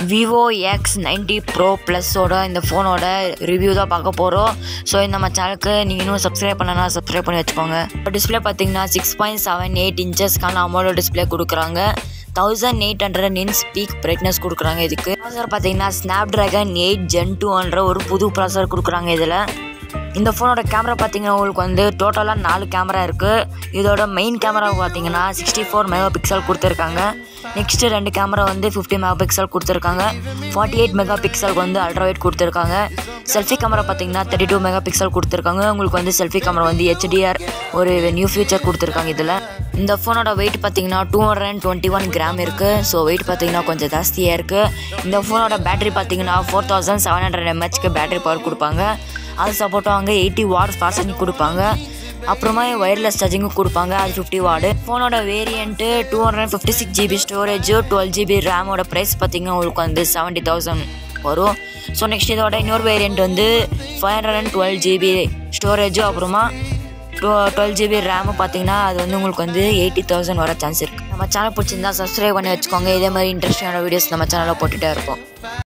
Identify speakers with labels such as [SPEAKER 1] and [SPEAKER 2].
[SPEAKER 1] Vivo X ninety pro ப்ளஸோட இந்த ஃபோனோட ரிவ்யூ தான் பார்க்க போகிறோம் ஸோ இந்த நம்ம சேனலுக்கு நீங்கள் இன்னும் சப்ஸ்கிரைப் பண்ணனா சப்ஸ்கிரைப் பண்ணி வச்சுக்கோங்க டிஸ்பிளே பார்த்தீங்கன்னா சிக்ஸ் பாயிண்ட் செவன் எயிட் இன்ச்சஸ்க்கான அமௌண்ட் டிஸ்பிளே கொடுக்குறாங்க thousand eight hundred nits peak brightness கொடுக்குறாங்க இதுக்கு ப்ராசர் பார்த்தீங்கன்னா ஸ்னாப் ட்ராகன் எயிட் ஜென் டூன்ற ஒரு புது ப்ராசர் கொடுக்குறாங்க இதில் இந்த ஃபோனோட கேமரா பார்த்தீங்கன்னா உங்களுக்கு வந்து டோட்டலாக நாலு கேமரா இருக்குது இதோட மெயின் கேமரா பார்த்தீங்கன்னா சிக்ஸ்டி ஃபோர் மெகா பிக்சல் கொடுத்துருக்காங்க நெக்ஸ்ட்டு ரெண்டு கேமரா வந்து ஃபிஃப்டி மெகா பிக்சல் கொடுத்துருக்காங்க ஃபார்ட்டி எயிட் மெகா பிக்சலுக்கு வந்து அல்ட்ரா வைட் கொடுத்துருக்காங்க செல்ஃபி கேமரா பார்த்தீங்கன்னா தேர்ட்டி டூ மெகா பிக்சல் கொடுத்துருக்காங்க உங்களுக்கு வந்து செல்ஃபி கேமரா வந்து ஹெச்டிஆர் ஒரு நியூ ஃபியூச்சர் கொடுத்துருக்காங்க இதில் இந்த ஃபோனோட வெயிட் பார்த்தீங்கன்னா two hundred and twenty one gram இருக்குது ஸோ வெயிட் பார்த்தீங்கன்னா கொஞ்சம் ஜாஸ்தியாக இருக்குது இந்த ஃபோனோட பேட்டரி பார்த்தீங்கன்னா ஃபோர் தௌசண்ட் செவன் ஹண்ட்ரட் எம்ஹெச்க்கு பேட்டரி பவர் கொடுப்பாங்க அது சப்போர்ட்டாக அவங்க எயிட்டி வாட் ஃபாஸ்டிங் கொடுப்பாங்க அப்புறமா ஒயர்லெஸ் சார்ஜிங்கும் கொடுப்பாங்க அது ஃபிஃப்டி வார்டு ஃபோனோட variant two hundred fifty six GB storage twelve GB ரேமோட ப்ரைஸ் பார்த்தீங்கன்னா உங்களுக்கு வந்து செவன்ட்டி தௌசண்ட் வரும் ஸோ நெக்ஸ்ட் இதோட இன்னொரு வேரியண்ட் வந்து five hundred and twelve GB ஸ்டோரேஜும் அப்புறமா டூ டுவெல் ஜிபி ரேமு பார்த்தீங்கன்னா அது வந்து உங்களுக்கு வந்து எயிட்டி தௌசண்ட் வர சான்ஸ் இருக்குது நம்ம சேனல் பிடிச்சிருந்தா சப்ஸ்கிரைப் பண்ணி வச்சுக்கோங்க இதே மாதிரி இன்ட்ரெஸ்டிங்கான வீடியோஸ் நம்ம சேனலில் போட்டுகிட்டே இருப்போம்